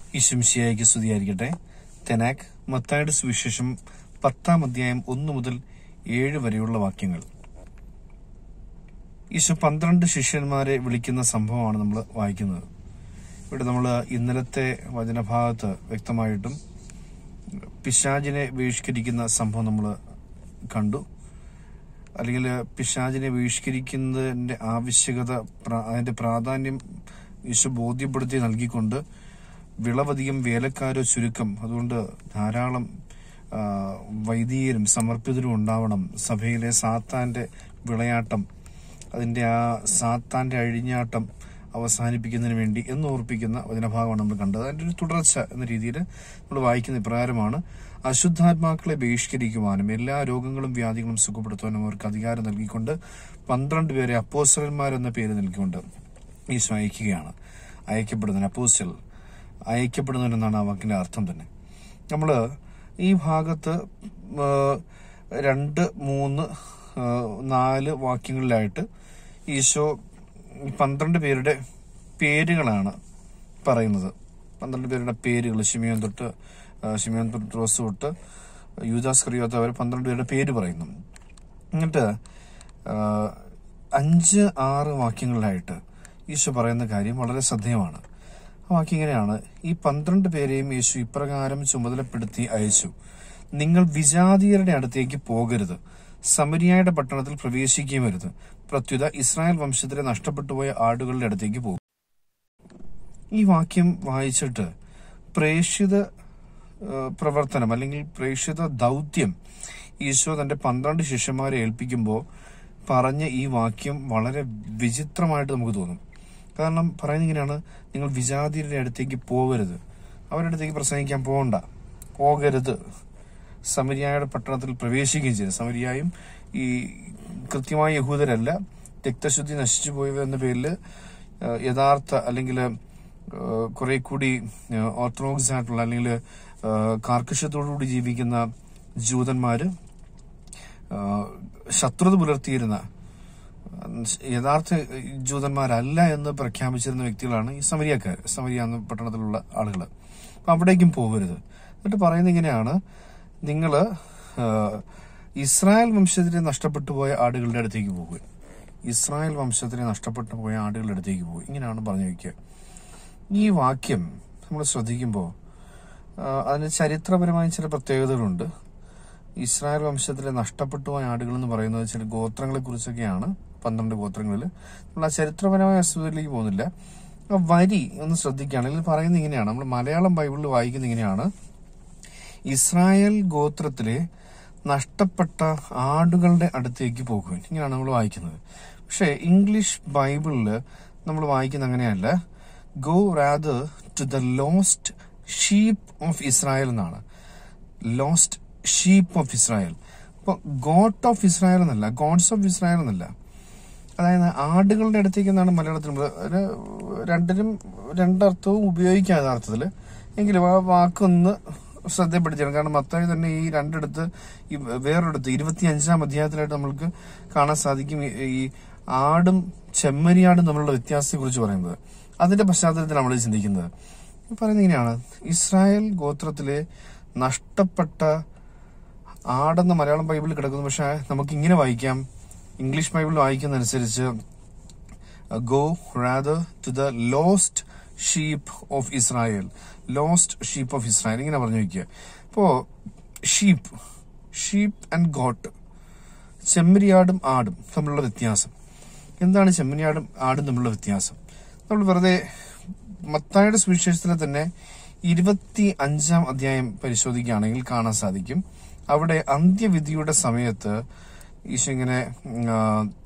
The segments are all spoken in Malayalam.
ഈശുംശിയായിക്ക് സ്തുതിയായിരിക്കട്ടെ തെനാക് മത്തായുടെ സുവിശേഷം പത്താം അധ്യായം ഒന്ന് മുതൽ ഏഴ് വരെയുള്ള വാക്യങ്ങൾ ഈശോ പന്ത്രണ്ട് ശിഷ്യന്മാരെ വിളിക്കുന്ന സംഭവമാണ് നമ്മൾ വായിക്കുന്നത് ഇവിടെ നമ്മൾ ഇന്നലത്തെ വചനഭാഗത്ത് വ്യക്തമായിട്ടും പിശാചിനെ ബഹിഷ്കരിക്കുന്ന സംഭവം നമ്മൾ കണ്ടു അല്ലെങ്കിൽ പിശാചിനെ ബഹിഷ്കരിക്കുന്നതിന്റെ ആവശ്യകത പ്ര- അതിന്റെ പ്രാധാന്യം ഈശോ ബോധ്യപ്പെടുത്തി നൽകിക്കൊണ്ട് വിളവധികം വേലക്കാരോ ചുരുക്കം അതുകൊണ്ട് ധാരാളം ആ, വൈദികരും സമർപ്പിതരും ഉണ്ടാവണം സഭയിലെ സാത്താന്റെ വിളയാട്ടം അതിന്റെ ആ സാത്താന്റെ അഴിഞ്ഞാട്ടം അവസാനിപ്പിക്കുന്നതിന് വേണ്ടി എന്ന് ഓർപ്പിക്കുന്ന വചനഭാഗമാണ് നമ്മൾ കണ്ടത് അതിന്റെ ഒരു തുടർച്ച എന്ന രീതിയിൽ നമ്മൾ വായിക്കുന്ന ഇപ്രകാരമാണ് അശുദ്ധാത്മാക്കളെ ബഹിഷ്കരിക്കുവാനും എല്ലാ രോഗങ്ങളും വ്യാധികളും സുഖപ്പെടുത്തുവാനും അവർക്ക് അധികാരം നൽകിക്കൊണ്ട് പന്ത്രണ്ട് പേരെ അപ്പോസ്റ്റലന്മാരെന്ന പേര് നൽകിക്കൊണ്ട് ഈശോ അയക്കുകയാണ് അയക്കപ്പെടുന്നതിന് അപ്പോസ്റ്റൽ അയക്കപ്പെടുന്നവനെന്നാണ് ആ വാക്കിന്റെ അർത്ഥം തന്നെ നമ്മൾ ഈ ഭാഗത്ത് ആ, രണ്ട് മൂന്ന് ആ, നാല് വാക്യങ്ങളിലായിട്ട് ഈശോ ഈ പന്ത്രണ്ട് പേരുടെ പേരുകളാണ് പറയുന്നത് പന്ത്രണ്ട് പേരുടെ പേരുകൾ ഷിമിയോൻ തൊട്ട് ആ, ഷിമിയോൻ തൊട്ട് റോസ് തൊട്ട് യൂദാസ് കറിയാത്ത അവർ പന്ത്രണ്ട് പേരുടെ പേര് പറയുന്നു എന്നിട്ട് ആ, അഞ്ച് ആറ് വാക്യങ്ങളിലായിട്ട് ഈശോ പറയുന്ന കാര്യം വളരെ ശ്രദ്ധേയമാണ് ആ വാക്യം ഇങ്ങനെയാണ് ഈ പന്ത്രണ്ട് പേരെയും യേശു ഇപ്രകാരം ചുമതലപ്പെടുത്തി അയച്ചു നിങ്ങൾ വിജാതീയരുടെ അടുത്തേക്ക് പോകരുത് സമരിയായുടെ പട്ടണത്തിൽ പ്രവേശിക്കുകയും വരുത് പ്രത്യുത ഇസ്രായേൽ വംശത്തിലെ നഷ്ടപ്പെട്ടുപോയ ആടുകളുടെ അടുത്തേക്ക് പോകും ഈ വാക്യം വായിച്ചിട്ട് പ്രേക്ഷിത ആ, പ്രവർത്തനം അല്ലെങ്കിൽ പ്രേക്ഷിത ദൗത്യം ഈശോ തന്റെ പന്ത്രണ്ട് ശിഷ്യന്മാരെ ഏൽപ്പിക്കുമ്പോൾ പറഞ്ഞ ഈ വാക്യം വളരെ വിചിത്രമായിട്ട് നമുക്ക് തോന്നും കാരണം പറയുന്നത് ഇങ്ങനെയാണ് നിങ്ങൾ വിജാതിയുടെ അടുത്തേക്ക് പോകരുത് അവരുടെ അടുത്തേക്ക് പ്രസംഗിക്കാൻ പോകണ്ട പോകരുത് സമരിയായുടെ പട്ടണത്തിൽ പ്രവേശിക്കുകയും ചെയ്തു സമരിയായും ഈ കൃത്യമായ യഹൂദരല്ല രക്തശുദ്ധി നശിച്ചു പോയവർ എന്ന പേരിൽ ആ, യഥാർത്ഥ അല്ലെങ്കിൽ കുറെ കൂടി ഓർത്തഡോക്സ് ആയിട്ടുള്ള അല്ലെങ്കിൽ കാർക്കശ്യത്തോടുകൂടി ജീവിക്കുന്ന ജൂതന്മാര് ആ, ശത്രുത പുലർത്തിയിരുന്ന യഥാർത്ഥ ജൂതന്മാരല്ല എന്ന് പ്രഖ്യാപിച്ചിരുന്ന വ്യക്തികളാണ് ഈ സമരിയക്കാർ സമരിയ എന്ന പട്ടണത്തിലുള്ള ആളുകൾ അപ്പൊ അവിടേക്കും പോകരുത് എന്നിട്ട് പറയുന്നത് ഇങ്ങനെയാണ് നിങ്ങള് ആ, ഇസ്രായേൽ വംശത്തിലെ നഷ്ടപ്പെട്ടു പോയ ആടുകളുടെ അടുത്തേക്ക് പോകുക ഇസ്രായേൽ വംശത്തിലെ നഷ്ടപ്പെട്ടു പോയ ആടുകളുടെ അടുത്തേക്ക് പോകുക ഇങ്ങനെയാണ് പറഞ്ഞു വയ്ക്കുക ഈ വാക്യം നമ്മൾ ശ്രദ്ധിക്കുമ്പോൾ അതിന് ചരിത്രപരമായ ചില പ്രത്യേകതകളുണ്ട് ഇസ്രായേൽ വംശത്തിലെ നഷ്ടപ്പെട്ടു പോയ ആടുകൾ എന്ന് പറയുന്നത് ചില ഗോത്രങ്ങളെ കുറിച്ചൊക്കെയാണ് പന്ത്രണ്ട് ഗോത്രങ്ങളിൽ നമ്മൾ ആ ചരിത്രപരമായ വസ്തുതയിലേക്ക് പോകുന്നില്ല ആ വരി ഒന്ന് ശ്രദ്ധിക്കുകയാണെങ്കിൽ പറയുന്നത് ഇങ്ങനെയാണ് നമ്മൾ മലയാളം ബൈബിളിൽ വായിക്കുന്ന ഇങ്ങനെയാണ് ഇസ്രായേൽ ഗോത്രത്തിലെ നഷ്ടപ്പെട്ട ആടുകളുടെ അടുത്തേക്ക് പോകുവാൻ ഇങ്ങനെയാണ് നമ്മൾ വായിക്കുന്നത് പക്ഷേ ഇംഗ്ലീഷ് ബൈബിളിൽ നമ്മൾ വായിക്കുന്ന അങ്ങനെയല്ല go rather to the lost sheep of Israel എന്നാണ് ലോസ്റ്റ് ഷീപ്പ് ഓഫ് ഇസ്രായേൽ അപ്പൊ ഗോട്ട് ഓഫ് ഇസ്രായേൽ എന്നല്ല ഗോഡ്സ് ഓഫ് ഇസ്രായേൽ എന്നല്ല അതായത് ആടുകളുടെ അടുത്തേക്ക് എന്നാണ് മലയാളത്തിൽ നമ്മള് ഒരു രണ്ടിനും രണ്ടർത്ഥവും ഉപയോഗിക്കാം യഥാർത്ഥത്തിൽ എങ്കിലും ആ വാക്കൊന്ന് ശ്രദ്ധപ്പെടുത്തിയാണ് കാരണം മത്തായി തന്നെ ഈ രണ്ടിടത്ത് ഈ വേറൊരിടത്ത് ഇരുപത്തി അഞ്ചാം അധ്യായത്തിലായിട്ട് നമ്മൾക്ക് കാണാൻ സാധിക്കും ഈ- ഈ ആടും ചെമ്മരിയാടും തമ്മിലുള്ള വ്യത്യാസത്തെ കുറിച്ച് പറയുന്നത് അതിന്റെ പശ്ചാത്തലത്തിൽ നമ്മൾ ചിന്തിക്കുന്നത് ഈ പറയുന്നത് ഇങ്ങനെയാണ് ഇസ്രായേൽ ഗോത്രത്തിലെ നഷ്ടപ്പെട്ട ആടെന്ന് മലയാളം ബൈബിളിൽ കിടക്കുന്നു പക്ഷെ നമുക്ക് ഇങ്ങനെ വായിക്കാം ഇംഗ്ലീഷ് ബൈബിളിൽ വായിക്കുന്നതനുസരിച്ച് go rather to the lost sheep of Israel lost sheep of Israel ഇങ്ങനെ പറഞ്ഞു വയ്ക്കുക അപ്പോ ഷീപ്പ് ഷീപ്പ് ആൻഡ് ഗോട്ട് ചെമ്മരിയാടും ആടും തമ്മിലുള്ള വ്യത്യാസം എന്താണ് ചെമ്മരിയാടും ആടും തമ്മിലുള്ള വ്യത്യാസം നമ്മൾ വെറുതെ മത്തായുടെ സുവിശേഷത്തിലെ തന്നെ ഇരുപത്തി അഞ്ചാം അധ്യായം പരിശോധിക്കുകയാണെങ്കിൽ കാണാൻ സാധിക്കും അവിടെ അന്ത്യവിധിയുടെ സമയത്ത് ഈശോ ഇങ്ങനെ ഉം, ആ,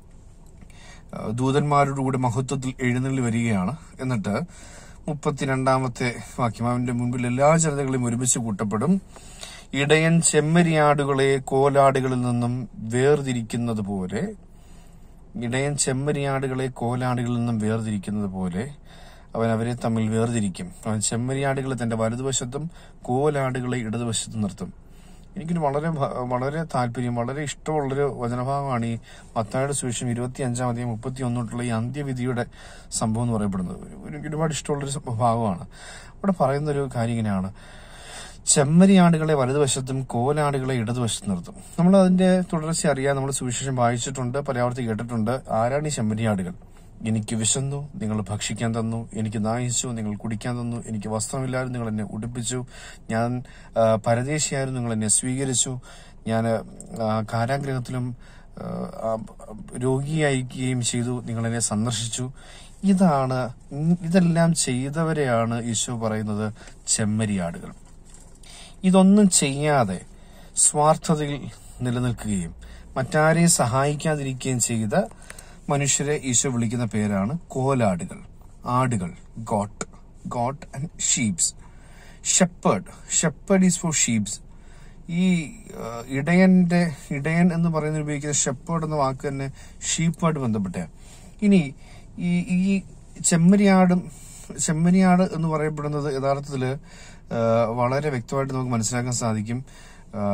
ദൂതന്മാരുടെ കൂടെ മഹത്വത്തിൽ എഴുന്നള്ളി വരികയാണ് എന്നിട്ട് മുപ്പത്തിരണ്ടാമത്തെ വാക്യം അവന്റെ മുൻപിൽ എല്ലാ ജനതകളെയും ഒരുമിച്ച് കൂട്ടപ്പെടും ഇടയൻ ചെമ്മരിയാടുകളെ കോലാടുകളിൽ നിന്നും വേർതിരിക്കുന്നത് പോലെ ഇടയൻ ചെമ്മരിയാടുകളെ കോലാടുകളിൽ നിന്നും വേർതിരിക്കുന്നത് പോലെ അവൻ അവരെ തമ്മിൽ വേർതിരിക്കും അവൻ ചെമ്മരിയാടുകളെ തന്റെ വലതുവശത്തും കോലാടുകളെ ഇടതുവശത്തും നിർത്തും എനിക്കൊരു വളരെ ഭ- വളരെ താല്പര്യം വളരെ ഇഷ്ടമുള്ളൊരു വചനഭാഗമാണ് ഈ മത്തായുടെ സുവിശേഷം ഇരുപത്തി അഞ്ചാം അധികം മുപ്പത്തി ഒന്നോട്ടുള്ള ഈ അന്ത്യവിധിയുടെ സംഭവം എന്ന് പറയപ്പെടുന്നത് ഒരു- ഒരു- എനിക്ക് ഒരുപാട് ഇഷ്ടമുള്ളൊരു സം- ഭാഗമാണ് അവിടെ പറയുന്ന ഒരു കാര്യം ഇങ്ങനെയാണ് ചെമ്മരിയാടുകളെ വലതുവശത്തും കോലാടുകളെ ഇടതുവശത്തും നിർത്തും നമ്മൾ അതിന്റെ തുടർച്ച അറിയാൻ നമ്മൾ സുവിശേഷം വായിച്ചിട്ടുണ്ട് പലയാവർത്തി കേട്ടിട്ടുണ്ട് ആരാണ് ഈ ചെമ്മരിയാടുകൾ എനിക്ക് വിശന്നു നിങ്ങൾ ഭക്ഷിക്കാൻ തന്നു എനിക്ക് ദാഹിച്ചു നിങ്ങൾ കുടിക്കാൻ തന്നു എനിക്ക് വസ്ത്രമില്ലായിരുന്നു നിങ്ങൾ എന്നെ ഉടുപ്പിച്ചു ഞാൻ ആ, പരദേശിയായിരുന്നു നിങ്ങൾ എന്നെ സ്വീകരിച്ചു ഞാൻ ആ, കാരാഗ്രഹത്തിലും ആ, ആ, രോഗിയായിരിക്കുകയും ചെയ്തു നിങ്ങൾ എന്നെ സന്ദർശിച്ചു ഇതാണ് ഇതെല്ലാം ചെയ്തവരെയാണ് ഈശോ പറയുന്നത് ചെമ്മരിയാടുകൾ ഇതൊന്നും ചെയ്യാതെ സ്വാർത്ഥതയിൽ നിലനിൽക്കുകയും മറ്റാരെയും സഹായിക്കാതിരിക്കുകയും ചെയ്ത മനുഷ്യരെ ഈശോ വിളിക്കുന്ന പേരാണ് കോലാടുകൾ ആടുകൾ goat goat and sheeps shepherd shepherd is for sheeps ഈ ആ, ഇടയന്റെ ഇടയൻ എന്ന് പറയുന്ന ഉപയോഗിക്കുന്ന ഷെപ്പേർഡ് എന്ന വാക്ക് തന്നെ ഷീപ്പുമായിട്ട് ബന്ധപ്പെട്ട ഇനി ഈ ഈ ചെമ്മരിയാടും ചെമ്മരിയാട് എന്ന് പറയപ്പെടുന്നത് യഥാർത്ഥത്തില് ആ, വളരെ വ്യക്തമായിട്ട് നമുക്ക് മനസ്സിലാക്കാൻ സാധിക്കും ആ,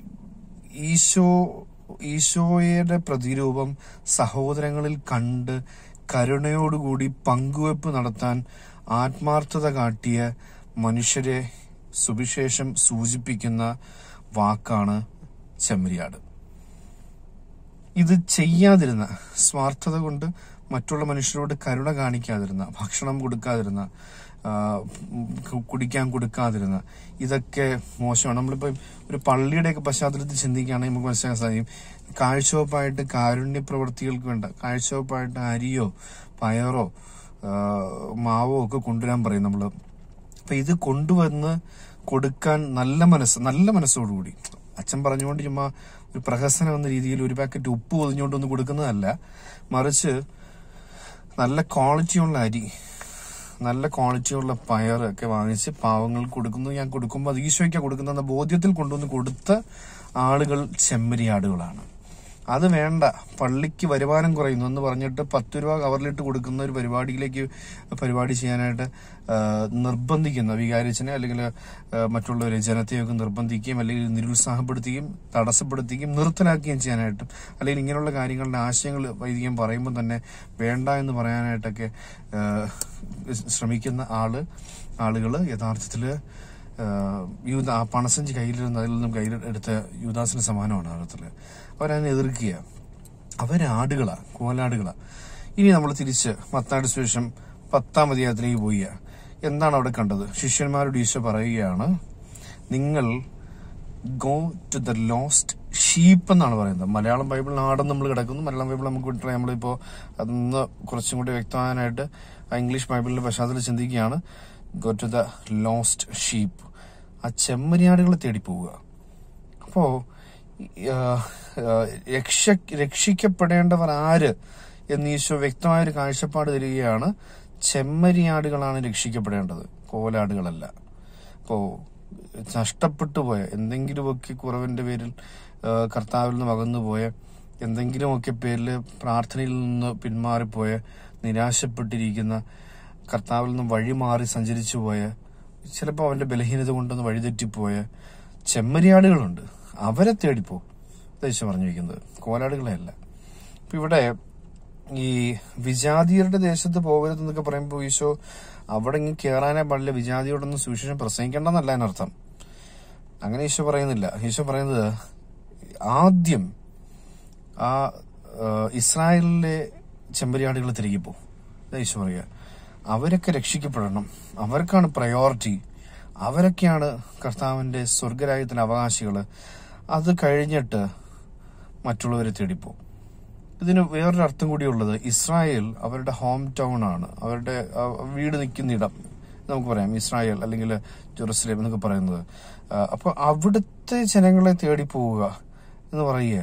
ഈശോ ഈശോയുടെ പ്രതിരൂപം സഹോദരങ്ങളിൽ കണ്ട് കരുണയോടുകൂടി പങ്കുവെപ്പ് നടത്താൻ ആത്മാർത്ഥത കാട്ടിയ മനുഷ്യരെ സുവിശേഷം സൂചിപ്പിക്കുന്ന വാക്കാണ് ചെമ്മരിയാട് ഇത് ചെയ്യാതിരുന്ന സ്വാർത്ഥത കൊണ്ട് മറ്റുള്ള മനുഷ്യരോട് കരുണ കാണിക്കാതിരുന്ന ഭക്ഷണം കൊടുക്കാതിരുന്ന ആ, കു- കുടിക്കാൻ കൊടുക്കാതിരുന്ന ഇതൊക്കെ മോശമാണ് നമ്മളിപ്പോ ഒരു പള്ളിയുടെയൊക്കെ പശ്ചാത്തലത്തിൽ ചിന്തിക്കുകയാണെങ്കിൽ നമുക്ക് മനസ്സിലാക്കാൻ സാധിക്കും കാഴ്ചവെപ്പായിട്ട് കാരുണ്യ പ്രവൃത്തികൾക്ക് വേണ്ട കാഴ്ചവെപ്പായിട്ട് അരിയോ പയറോ ആ, മാവോ ഒക്കെ കൊണ്ടുവരാൻ പറയും നമ്മള് അപ്പൊ ഇത് കൊണ്ടുവന്ന് കൊടുക്കാൻ നല്ല മനസ്സ് നല്ല മനസ്സോടുകൂടി അച്ഛൻ പറഞ്ഞുകൊണ്ട് ചുമ്മാ ഒരു പ്രഹസനം എന്ന രീതിയിൽ ഒരു പാക്കറ്റ് ഉപ്പ് പൊതിഞ്ഞുകൊണ്ടൊന്നും കൊടുക്കുന്നതല്ല മറിച്ച് നല്ല ക്വാളിറ്റിയുള്ള അരി നല്ല ക്വാളിറ്റിയുള്ള പയർ ഒക്കെ വാങ്ങിച്ച് പാവങ്ങൾക്ക് കൊടുക്കുന്നു ഞാൻ കൊടുക്കുമ്പോൾ അത് ഈശോയ്ക്കാണ് കൊടുക്കുന്ന ബോധ്യത്തിൽ കൊണ്ടുവന്ന് കൊടുത്ത ആളുകൾ ചെമ്മരിയാടുകളാണ് അത് വേണ്ട പള്ളിക്ക് വരുമാനം കുറയുന്നു എന്ന് പറഞ്ഞിട്ട് പത്ത് രൂപ കവറിലിട്ട് കൊടുക്കുന്ന ഒരു പരിപാടിയിലേക്ക് പരിപാടി ചെയ്യാനായിട്ട് ആ, നിർബന്ധിക്കുന്ന വികാരിച്ചനെ അല്ലെങ്കിൽ ആ, മറ്റുള്ളവരെ ജനത്തെയൊക്കെ നിർബന്ധിക്കുകയും അല്ലെങ്കിൽ നിരുത്സാഹപ്പെടുത്തുകയും തടസ്സപ്പെടുത്തുകയും നിർത്തലാക്കുകയും ചെയ്യാനായിട്ടും അല്ലെങ്കിൽ ഇങ്ങനെയുള്ള കാര്യങ്ങളുടെ ആശയങ്ങൾ വൈദികം പറയുമ്പോൾ തന്നെ വേണ്ട എന്ന് പറയാനായിട്ടൊക്കെ ആ, ശ്രമിക്കുന്ന ആള് ആളുകള് യഥാർത്ഥത്തില് ആഹ് യൂദ ആ പണസഞ്ചി കയ്യിലിരുന്ന് അതിൽ നിന്നും കയ്യിൽ എടുത്ത യൂദാസിന് സമാനമാണ് അർത്ഥത്തില് അവരതിനെ എതിർക്കുക അവരാടുകളാ കോലാടുകളാ ഇനി നമ്മൾ തിരിച്ച് മത്താട് ശേഷം പത്താം അധ്യായത്തിലേക്ക് പോയി എന്താണ് അവിടെ കണ്ടത് ശിഷ്യന്മാരോട് ഈശോ പറയുകയാണ് നിങ്ങൾ go to the lost sheep എന്നാണ് പറയുന്നത് മലയാളം ബൈബിളിൽ ആടെന്ന് നമ്മൾ കിടക്കുന്നു മലയാളം ബൈബിൾ നമുക്ക് വിട്ടിട്ട് നമ്മളിപ്പോ അതൊന്ന് കുറച്ചും കൂടി വ്യക്തമാകാനായിട്ട് ആ ഇംഗ്ലീഷ് ബൈബിളിന്റെ പശ്ചാത്തലത്തിൽ ചിന്തിക്കുകയാണ് go to the lost sheep ആ ചെമ്മരിയാടുകളെ തേടി പോവുക അപ്പോ ആ, ആ, രക്ഷ രക്ഷിക്കപ്പെടേണ്ടവർ ആര് എന്ന് ഈശോ വ്യക്തമായ ഒരു കാഴ്ചപ്പാട് തരികയാണ് ചെമ്മരിയാടുകളാണ് രക്ഷിക്കപ്പെടേണ്ടത് കോലാടുകളല്ല അപ്പോ നഷ്ടപ്പെട്ടു പോയ എന്തെങ്കിലുമൊക്കെ കുറവിന്റെ പേരിൽ ആ, കർത്താവിൽ നിന്ന് അകന്നുപോയ എന്തെങ്കിലുമൊക്കെ പേരിൽ പ്രാർത്ഥനയിൽ നിന്ന് പിന്മാറിപ്പോയ നിരാശപ്പെട്ടിരിക്കുന്ന കർത്താവിൽ നിന്ന് വഴിമാറി സഞ്ചരിച്ചു പോയ ചിലപ്പോൾ അവന്റെ ബലഹീനത കൊണ്ടൊന്ന് വഴിതെറ്റിപ്പോയ ചെമ്മരിയാടുകളുണ്ട് അവരെ തേടിപ്പോ ദേശം പറഞ്ഞു വയ്ക്കുന്നത് കോലാടുകളെയല്ല ഇപ്പൊ ഇവിടെ ഈ വിജാതിയരുടെ ദേശത്ത് പോകരുതെന്നൊക്കെ പറയുമ്പോൾ ഈശോ അവിടെ ഇങ്ങനെ കയറാനേ പാടില്ല വിജാതിയോടൊന്നും സുവിശേഷം പ്രസംഗിക്കേണ്ടെന്നല്ല അതിനർത്ഥം അങ്ങനെ ഈശോ പറയുന്നില്ല ഈശോ പറയുന്നത് ആദ്യം ആ ആ, ഇസ്രായേലിലെ ചെമ്പരിയാടുകൾ തിരികെ പോകും ഇതാ ഈശോ പറയുക അവരൊക്കെ രക്ഷിക്കപ്പെടണം അവർക്കാണ് പ്രയോറിറ്റി അവരൊക്കെയാണ് കർത്താവിന്റെ സ്വർഗരാജ്യത്തിന്റെ അവകാശികള് അത് കഴിഞ്ഞിട്ട് മറ്റുള്ളവരെ തേടിപ്പോകും ഇതിന് വേറൊരു അർത്ഥം കൂടിയുള്ളത് ഇസ്രായേൽ അവരുടെ ഹോം ടൗൺ ആണ് അവരുടെ ആ, വീട് നിൽക്കുന്ന ഇടം നമുക്ക് പറയാം ഇസ്രായേൽ അല്ലെങ്കിൽ ജെറുസലേം എന്നൊക്കെ പറയുന്നത് ആ, അപ്പൊ അവിടുത്തെ ജനങ്ങളെ തേടി പോവുക എന്ന് പറയുക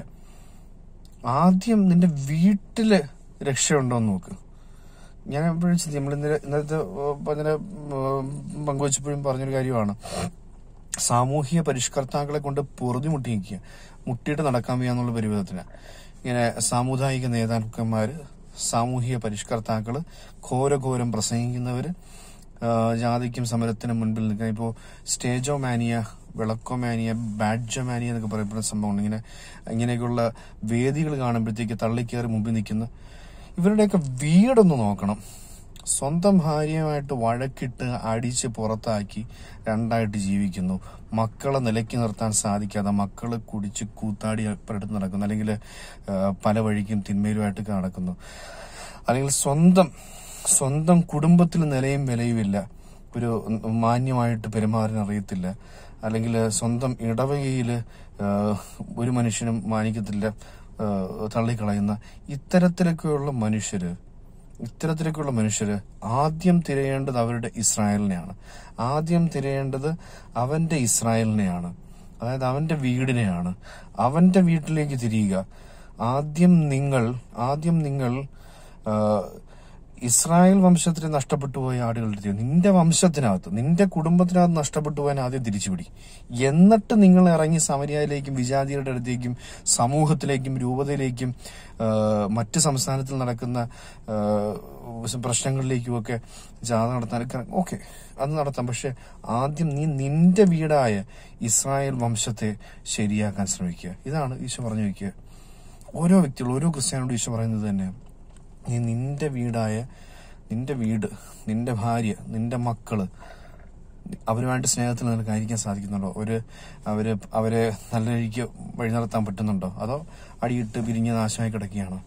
ആദ്യം നിന്റെ വീട്ടില് രക്ഷയുണ്ടോ എന്ന് നോക്ക് ഞാൻ എപ്പോഴും ചിന്തി നമ്മൾ ഇന്നലെ ഇന്നലത്തെ പറഞ്ഞ പങ്കുവച്ചപ്പോഴും പറഞ്ഞൊരു കാര്യമാണ് സാമൂഹിക പരിഷ്കർത്താക്കളെ കൊണ്ട് പൊറുതി മുട്ടി നിൽക്കുക മുട്ടിയിട്ട് നടക്കാൻ വയ്യ എന്നുള്ള പരിവേദത്തിന് ഇങ്ങനെ സാമുദായിക നേതാക്കന്മാര് സാമൂഹിക പരിഷ്കർത്താക്കള് ഘോരഘോരം പ്രസംഗിക്കുന്നവര് ആ, ജാതിക്കും സമരത്തിനും മുൻപിൽ നിൽക്കുക ഇപ്പോൾ സ്റ്റേജോ മാനിയ വിളക്കോ മാനിയ ബാഡ്ജോ മാനിയ എന്നൊക്കെ പറയപ്പെടുന്ന സംഭവമുണ്ട് ഇങ്ങനെ ഇങ്ങനെയൊക്കെയുള്ള വേദികൾ കാണുമ്പോഴത്തേക്ക് തള്ളിക്കയറി മുമ്പിൽ നിൽക്കുന്ന ഇവരുടെയൊക്കെ വീടൊന്ന് നോക്കണം സ്വന്തം ഭാര്യയുമായിട്ട് വഴക്കിട്ട് അടിച്ച് പുറത്താക്കി രണ്ടായിട്ട് ജീവിക്കുന്നു മക്കളെ നിലയ്ക്ക് നിർത്താൻ സാധിക്കാതെ മക്കള് കുടിച്ച് കൂത്താടി പരടുത്ത് നടക്കുന്നു അല്ലെങ്കിൽ പല വഴിക്കും തിന്മയിലുമായിട്ട് നടക്കുന്നു അല്ലെങ്കിൽ സ്വന്തം സ്വന്തം കുടുംബത്തിൽ നിലയും വിലയുമില്ല ഒരു മാന്യമായിട്ട് പെരുമാറാൻ അറിയത്തില്ല അല്ലെങ്കിൽ സ്വന്തം ഇടവകയിൽ ഒരു മനുഷ്യനും മാനിക്കത്തില്ല ആ, തള്ളിക്കളയുന്ന ഇത്തരത്തിലൊക്കെയുള്ള മനുഷ്യര് ഇത്തരത്തിലൊക്കെയുള്ള മനുഷ്യര് ആദ്യം തിരയേണ്ടത് അവരുടെ ഇസ്രായേലിനെയാണ് ആദ്യം തിരയേണ്ടത് അവന്റെ ഇസ്രായേലിനെയാണ് അതായത് അവന്റെ വീടിനെയാണ് അവന്റെ വീട്ടിലേക്ക് തിരിയുക ആദ്യം നിങ്ങൾ ആദ്യം നിങ്ങൾ ആ, ഇസ്രായേൽ വംശത്തിന് നഷ്ടപ്പെട്ടു പോയ ആടുകളുടെ ദൈവം നിന്റെ വംശത്തിനകത്ത് നിന്റെ കുടുംബത്തിനകത്ത് നഷ്ടപ്പെട്ടു പോയാൽ ആദ്യം തിരിച്ചുപിടി എന്നിട്ട് നിങ്ങൾ ഇറങ്ങി സമരിയയിലേക്കും വിജാതിയുടെ അടുത്തേക്കും സമൂഹത്തിലേക്കും രൂപതയിലേക്കും ആ, മറ്റ് സംസ്ഥാനത്തിൽ നടക്കുന്ന ആ, പ്രശ്നങ്ങളിലേക്കുമൊക്കെ ജാഥ നടത്താൻ ഓക്കെ അത് നടത്താം പക്ഷെ ആദ്യം നീ നിന്റെ വീടായ ഇസ്രായേൽ വംശത്തെ ശരിയാക്കാൻ ശ്രമിക്കുക ഇതാണ് ഈശോ പറഞ്ഞു വയ്ക്കുക ഓരോ വ്യക്തികളും ഓരോ ക്രിസ്ത്യാനോട് ഈശോ പറയുന്നത് തന്നെ നീ നിന്റെ വീടായ നിന്റെ വീട് നിന്റെ ഭാര്യ നിന്റെ മക്കള് അവരുമായിട്ട് സ്നേഹത്തിൽ നിനക്ക് ആയിരിക്കാൻ സാധിക്കുന്നുണ്ടോ ഒരു അവര് അവരെ നല്ല രീതിക്ക് വഴി നടത്താൻ പറ്റുന്നുണ്ടോ അതോ അടിയിട്ട് പിരിഞ്ഞ് നാശമായി കിടക്കുകയാണോ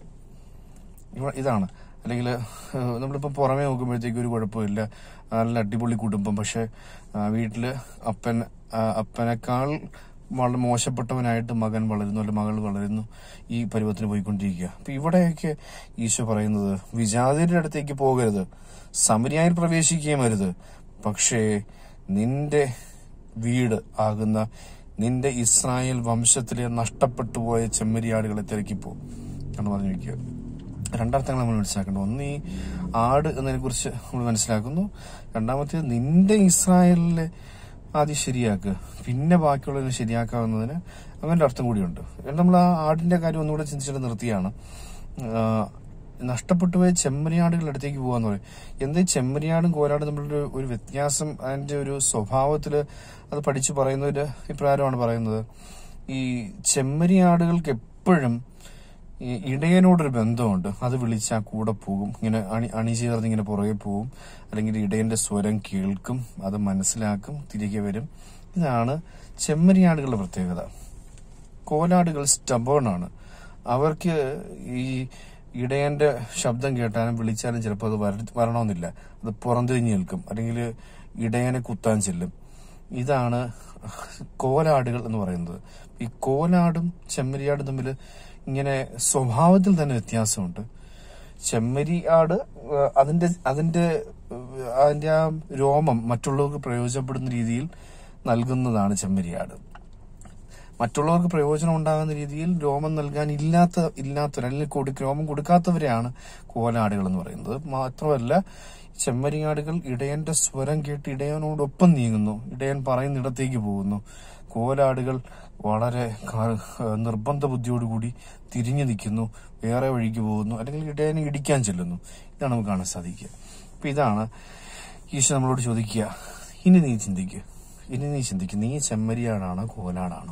ഇവ- ഇതാണ് അല്ലെങ്കിൽ നമ്മളിപ്പോൾ പുറമേ നോക്കുമ്പോഴത്തേക്ക് ഒരു കുഴപ്പമില്ല നല്ല അടിപൊളി കുടുംബം പക്ഷെ ആ, വീട്ടില് അപ്പൻ ആ, അപ്പനേക്കാൾ വളരെ മോശപ്പെട്ടവനായിട്ട് മകൻ വളരുന്നു അല്ലെങ്കിൽ മകൾ വളരുന്നു ഈ പരുവത്തിന് പോയിക്കൊണ്ടിരിക്കുക അപ്പൊ ഇവിടെയൊക്കെ ഈശോ പറയുന്നത് വിജാതിയുടെ അടുത്തേക്ക് പോകരുത് സമരിയായി പ്രവേശിക്കുകയും അരുത് പക്ഷേ നിന്റെ വീട് ആകുന്ന നിന്റെ ഇസ്രായേൽ വംശത്തിലെ നഷ്ടപ്പെട്ടു പോയ ചെമ്മരിയാടുകളെ തിരക്കിപ്പോ എന്ന് പറഞ്ഞു വയ്ക്കുക രണ്ടർത്ഥങ്ങൾ നമ്മൾ മനസ്സിലാക്കേണ്ടത് ഒന്ന് ഈ ആട് എന്നതിനെ കുറിച്ച് നമ്മൾ മനസ്സിലാക്കുന്നു രണ്ടാമത്തേത് നിന്റെ ഇസ്രായേലിലെ ആദ്യം ശരിയാക്കുക പിന്നെ ബാക്കിയുള്ളതിനെ ശരിയാക്കാവുന്നതിന് അങ്ങനെ അർത്ഥം കൂടിയുണ്ട് എന്നിട്ട് നമ്മൾ ആ ആടിന്റെ കാര്യം ഒന്നുകൂടെ ചിന്തിച്ചിട്ട് നിർത്തിയാണ് ആ, നഷ്ടപ്പെട്ടു പോയ ചെമ്മരിയാടുകളുടെ അടുത്തേക്ക് പോകാന്ന് പറയും എന്താ ഈ ചെമ്മരിയാടും കോലാടും തമ്മിലൊരു ഒരു വ്യത്യാസം അതിന്റെ ഒരു സ്വഭാവത്തില് അത് പഠിച്ചു പറയുന്ന ഒരു ഇപ്രകാരമാണ് പറയുന്നത് ഈ ചെമ്മരിയാടുകൾക്ക് എപ്പോഴും ഈ ഇടയനോടൊരു ബന്ധമുണ്ട് അത് വിളിച്ചാൽ കൂടെ പോകും ഇങ്ങനെ അണി അണി ചേർന്ന് ഇങ്ങനെ പുറകെ പോകും അല്ലെങ്കിൽ ഇടയന്റെ സ്വരം കേൾക്കും അത് മനസ്സിലാക്കും തിരികെ വരും ഇതാണ് ചെമ്മരിയാടുകളുടെ പ്രത്യേകത കോലാടുകൾ സ്റ്റബേൺ ആണ് അവർക്ക് ഈ ഇടയന്റെ ശബ്ദം കേട്ടാലും വിളിച്ചാലും ചിലപ്പോൾ അത് വര- വരണമെന്നില്ല അത് പുറംതിരിഞ്ഞ് നിൽക്കും അല്ലെങ്കിൽ ഇടയനെ കുത്താൻ ചെല്ലും ഇതാണ് കോലാടുകൾ എന്ന് പറയുന്നത് ഈ കോലാടും ചെമ്മരിയാടും തമ്മിൽ ഇങ്ങനെ സ്വഭാവത്തിൽ തന്നെ വ്യത്യാസമുണ്ട് ചെമ്മരി ആട് ഏഹ്, അതിന്റെ അതിന്റെ ഏഹ്, അതിന്റെ ആ രോമം മറ്റുള്ളവർക്ക് പ്രയോജനപ്പെടുന്ന രീതിയിൽ നൽകുന്നതാണ് ചെമ്മരിയാട് മറ്റുള്ളവർക്ക് പ്രയോജനം ഉണ്ടാകുന്ന രീതിയിൽ രോമം നൽകാൻ ഇല്ലാത്ത ഇല്ലാത്തവർ അല്ലെങ്കിൽ കൊടു രോമം കൊടുക്കാത്തവരെയാണ് കോലാടുകൾ എന്ന് പറയുന്നത് മാത്രമല്ല ചെമ്മരിയാടുകൾ ഇടയന്റെ സ്വരം കേട്ട് ഇടയനോടൊപ്പം നീങ്ങുന്നു ഇടയൻ പറയുന്നിടത്തേക്ക് പോകുന്നു കോലാടുകൾ വളരെ കാ- നിർബന്ധ ബുദ്ധിയോടുകൂടി തിരിഞ്ഞു നിൽക്കുന്നു വേറെ വഴിക്ക് പോകുന്നു അല്ലെങ്കിൽ ഇടയനെ ഇടിക്കാൻ ചെല്ലുന്നു ഇതാണ് നമുക്ക് കാണാൻ സാധിക്കുക അപ്പൊ ഇതാണ് ഈശോ നമ്മളോട് ചോദിക്കുക ഇനി നീ ചിന്തിക്കുക ഇനി നീ ചിന്തിക്കുക നീ ചെമ്മരിയാടാണോ കോലാടാണോ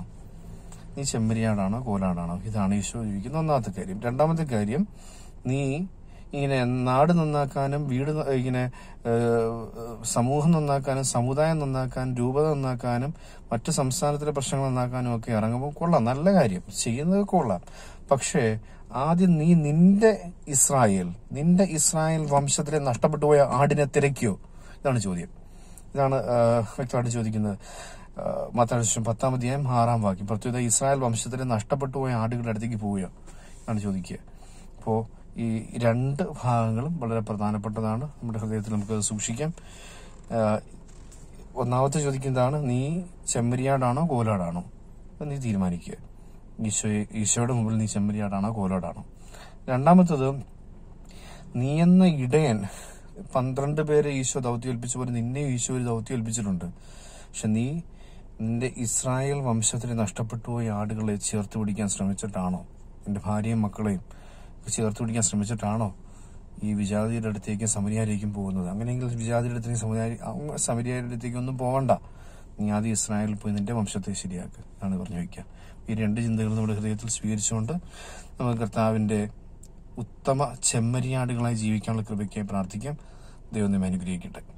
നീ ചെമ്മരിയാടാണോ കോലാടാണോ ഇതാണ് ഈശോ ചോദിക്കുന്ന ഒന്നാമത്തെ കാര്യം രണ്ടാമത്തെ കാര്യം നീ ഇങ്ങനെ നാട് നന്നാക്കാനും വീട് ന- ഇങ്ങനെ ഏഹ്, സമൂഹം നന്നാക്കാനും സമുദായം നന്നാക്കാനും രൂപത നന്നാക്കാനും മറ്റു സംസ്ഥാനത്തിലെ പ്രശ്നങ്ങൾ നന്നാക്കാനും ഒക്കെ ഇറങ്ങുമ്പോൾ കൊള്ളാം നല്ല കാര്യം ചെയ്യുന്നത് കൊള്ളാം പക്ഷേ ആദ്യം നീ നിന്റെ ഇസ്രായേൽ നിന്റെ ഇസ്രായേൽ വംശത്തിലെ നഷ്ടപ്പെട്ടു പോയ ആടിനെ തിരക്കിയോ ഇതാണ് ചോദ്യം ഇതാണ് ആ, വ്യക്തമായിട്ട് ചോദിക്കുന്നത് മത്താഴ്ച പത്താം അധ്യായം ആറാം വാക്യം പ്രത്യേകത ഇസ്രായേൽ വംശത്തിലെ നഷ്ടപ്പെട്ടു പോയ ആടുകളുടെ അടുത്തേക്ക് പോവുക ആണ് ചോദിക്കുക അപ്പോ ഈ രണ്ട് ഭാഗങ്ങളും വളരെ പ്രധാനപ്പെട്ടതാണ് നമ്മുടെ ഹൃദയത്തിൽ നമുക്ക് സൂക്ഷിക്കാം ആ, ഒന്നാമത്തെ ചോദിക്കുന്നതാണ് നീ ചെമ്മരിയാടാണോ കോലാടാണോ അത് നീ തീരുമാനിക്കുക ഈശോ ഈശോയുടെ മുമ്പിൽ നീ ചെമ്മരിയാടാണോ കോലാടാണോ രണ്ടാമത്തത് നീ എന്ന ഇടയൻ പന്ത്രണ്ട് പേരെ ഈശോ ദൗത്യം ഏൽപ്പിച്ച പോലെ നിന്നെ ഈശോ ഒരു ദൗത്യം ഏൽപ്പിച്ചിട്ടുണ്ട് പക്ഷെ നീ നിന്റെ ഇസ്രായേൽ വംശത്തിൽ നഷ്ടപ്പെട്ടു പോയ ആടുകളെ ചേർത്ത് പിടിക്കാൻ ശ്രമിച്ചിട്ടാണോ നിന്റെ ഭാര്യയും മക്കളെയും ചേർത്ത് പിടിക്കാൻ ശ്രമിച്ചിട്ടാണോ ഈ വിജാതിയുടെ അടുത്തേക്കും സമരിയാരിലേക്കും പോകുന്നത് അങ്ങനെയെങ്കിൽ വിജാതിയുടെ അടുത്തേക്കും സമരിയാരി സമരിയാരുടെ അടുത്തേക്കും ഒന്നും പോകണ്ട നീ ആദ്യം ഇസ്രായേലിൽ പോയി നിന്റെ വംശത്തെ ശരിയാക്കുക എന്നാണ് പറഞ്ഞു വയ്ക്കുക ഈ രണ്ട് ചിന്തകൾ നമ്മുടെ ഹൃദയത്തിൽ സ്വീകരിച്ചുകൊണ്ട് നമുക്ക് കർത്താവിന്റെ ഉത്തമ ചെമ്മരിയാടുകളായി ജീവിക്കാനുള്ള കൃപയ്ക്കായി പ്രാർത്ഥിക്കാം ദൈവം നമ്മെ അനുഗ്രഹിക്കട്ടെ